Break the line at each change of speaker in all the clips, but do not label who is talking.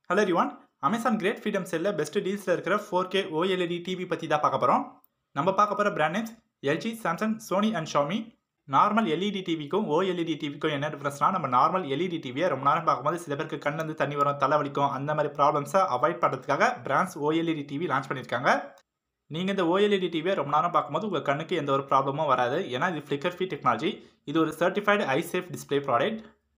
hello ரிவான் Amazon great freedom செல்லில் best டீல்ஸில் இருக்கிற ஃபோர் கே ஓஎல்இடி டிவி பற்றி தான் பார்க்க போகிறோம் நம்ம பார்க்க போகிற brand names LG Samsung Sony and Xiaomi normal LED டிவிக்கும் ஓஎல்இடி டிவிக்கும் என்ன டிஃப்ரென்ஸ்னா நம்ம நார்மல் எல்இடி டிவியை ரொம்ப நேரம் பார்க்கும்போது சில பேருக்கு கண் வந்து தண்ணி வரும் தலை வலிக்கும் அந்த மாதிரி ப்ராப்ளம்ஸை அவாய்ட் பண்ணுறதுக்காக பிராண்ட்ஸ் ஓஎல்இடி டிவி லான்ச் பண்ணியிருக்காங்க நீங்கள் இந்த ஓஎல்இடி டிவியை ரொம்ப நேரம் பார்க்கும்போது உங்கள் கண்ணுக்கு எந்த ஒரு ப்ராப்ளமும் வராது ஏன்னா இது ஃப்ளிக்கர் ஃப்ரீ டெக்னாலஜி இது ஒரு certified eye safe display product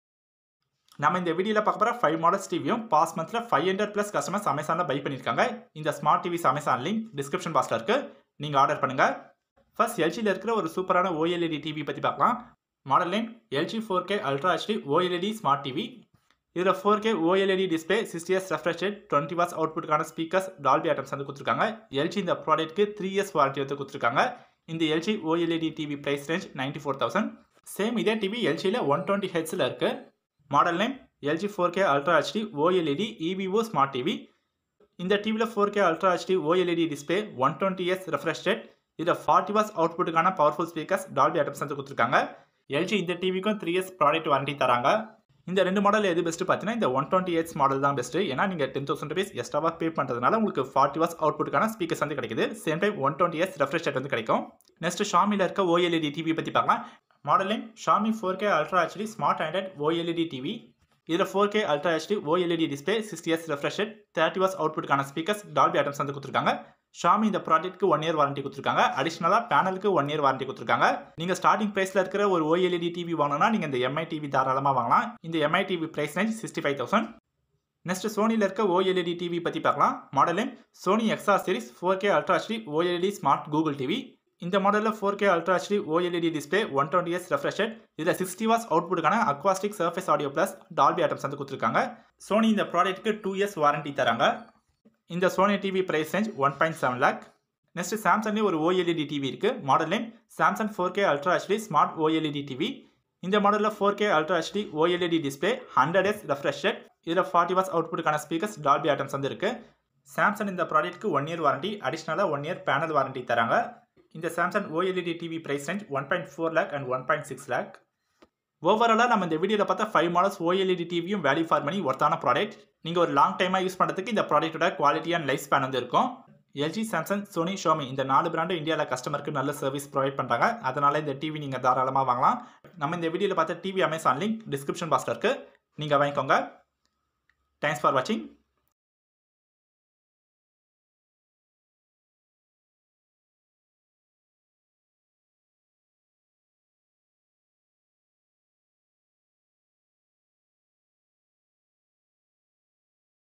நம்ம இந்த வீடியோவில் பார்க்க போகிற ஃபைவ் மாடல்ஸ் டிவியும் பாஸ் மந்த்தில் ஃபைவ் ஹண்ட்ரட் ப்ளஸ் கஸ்டமர்ஸ் அமேசானில் பை பண்ணியிருக்காங்க இந்த smart TVs Amazon link description பாக்ஸில் இருக்குது நீங்கள் ஆர்டர் பண்ணுங்கள் ஃபர்ஸ்ட் எல்ஜியில் இருக்கிற ஒரு சூப்பரான ஓஎல்இடி டிவி பற்றி பார்க்கலாம் model name LG four K ultra HD OLED smart TV இதில் four K OLED display sixty hertz refresh rate twenty watts அவுட்புட்டுக்கான ஸ்பீக்கர்ஸ் டால்பி ஐட்டம்ஸ் வந்து கொடுத்துருக்காங்க எல்ஜி இந்த ப்ராடக்ட்க்கு த்ரீ இயர்ஸ் வாரண்டி வந்து கொடுத்துருக்காங்க இந்த LG OLED TV price range ninety four thousand same இதே TV எல்ஜியில் ஒன் டுவெண்ட்டி ஹெட்ஸில் இருக்குது model name LG four K ultra HD OLED evo smart TV இந்த டிவியில் four K ultra HD OLED display one twenty hertz refresh rate இதில் forty watts அவுட்புட்டுக்கான powerful speakers Dolby Atmos வந்து கொடுத்துருக்காங்க LG இந்த டிவிக்கும் த்ரீ இயர்ஸ் ப்ராடக்ட் வாரண்டி தராங்க இந்த ரெண்டு மாடல் எது பெஸ்ட்டு பார்த்தீங்கன்னா இந்த ஒன் டுவெண்ட்டி எயிட்ஸ் மாடல் தான் பெஸ்ட்டு ஏன்னா நீங்கள் டென் தௌசண்ட் ருபீஸ் எக்ஸ்ட்ராவாக பே பண்ணுறதுனால உங்களுக்கு ஃபார்ட்டி வாஸ் அவுட்புட்டுக்கான ஸ்பீக்கர்ஸ் வந்து கிடைக்குது same time one twenty hertz refresh rate வந்து கிடைக்கும் நெக்ஸ்ட் ஷாமியில் இருக்க ஓஎல்இடி டிவி பற்றி பார்க்கலாம் modeling Xiaomi four K ultra HD smart Android OLED TV இதில் four K ultra HD OLED display sixty hertz refresh thirty watts அவுட்புட்டுக்கான speakers Dolby Atmos வந்து கொடுத்துருக்காங்க ஷாமி இந்த ப்ராடக்ட்க்கு ஒன் இயர் வாரண்டி கொடுத்துருக்காங்க அடிஷனலாக பேனலுக்கு ஒன் இயர் வாரண்டி கொடுத்துருக்காங்க நீங்கள் ஸ்டார்டிங் ப்ரைஸில் இருக்கிற ஒரு ஓஎல்இடி டிவி வாங்கினா நீங்கள் இந்த எம்ஐ டிவி தாராளமாக வாங்கலாம் இந்த MI TV price range sixty five thousand next சோனியில் இருக்க ஓஎல்இடி டிவி பற்றி பார்க்கலாம் மாடலின் Sony XR series four K ultra HD OLED smart Google TV இந்த மாடலில் four K ultra HD OLED display one twenty years refreshed இதில் sixty watts அவுட்புட்டுக்கான acoustic surface audio plus Dolby Atmos வந்து கொடுத்துருக்காங்க Sony இந்த ப்ராடக்ட்டுக்கு டூ இயர்ஸ் வாரண்டி தராங்க இந்த Sony TV price range one point seven lakh next சாம்சங்லேயே ஒரு ஓஎல்இடி டிவி இருக்குது model name Samsung four K ultra HD smart OLED TV இந்த மாடலில் four K ultra HD OLED display hundred எஸ் refresh rate இதில் forty watts அவுட்புட்டுக்கான speakers Dolby Atmos வந்து இருக்குது சாம்சங் இந்த ப்ராடக்ட்க்கு ஒன் இயர் வாரண்டி அடிஷ்னலாக ஒன் இயர் பேனல் வாரண்டி தராங்க இந்த Samsung OLED TV price range one point four lakh and one point six lakh ஓவராலாக நம்ம இந்த வீடியோவில் பார்த்தா ஃபைவ் மாடல்ஸ் ஓஎல்இடி டிவியும் வேல்யூ ஃபார் மணி ஒர்த்தான ப்ராடக்ட் நீங்கள் ஒரு லாங் டைமாக யூஸ் பண்ணுறதுக்கு இந்த ப்ராடக்ட்டோட குவாலிட்டி அண்ட் லைஃப் ஸ்பேன் வந்து இருக்கும் எல்ஜி சாம்சங் சோனி ஷோமி இந்த நாலு பிராண்டும் இந்தியாவில் கஸ்டமருக்கு நல்ல சர்வீஸ் ப்ரொவைட் பண்ணுறாங்க அதனால் இந்த டிவி நீங்கள் தாராளமாக வாங்கலாம் நம்ம இந்த வீடியோவில் பார்த்த டிவி அமேசான் லிங்க் டிஸ்கிரிப்ஷன் பாக்ஸில் இருக்குது நீங்கள் வாங்கிக்கோங்க தேங்க்ஸ் ஃபார் வாட்சிங்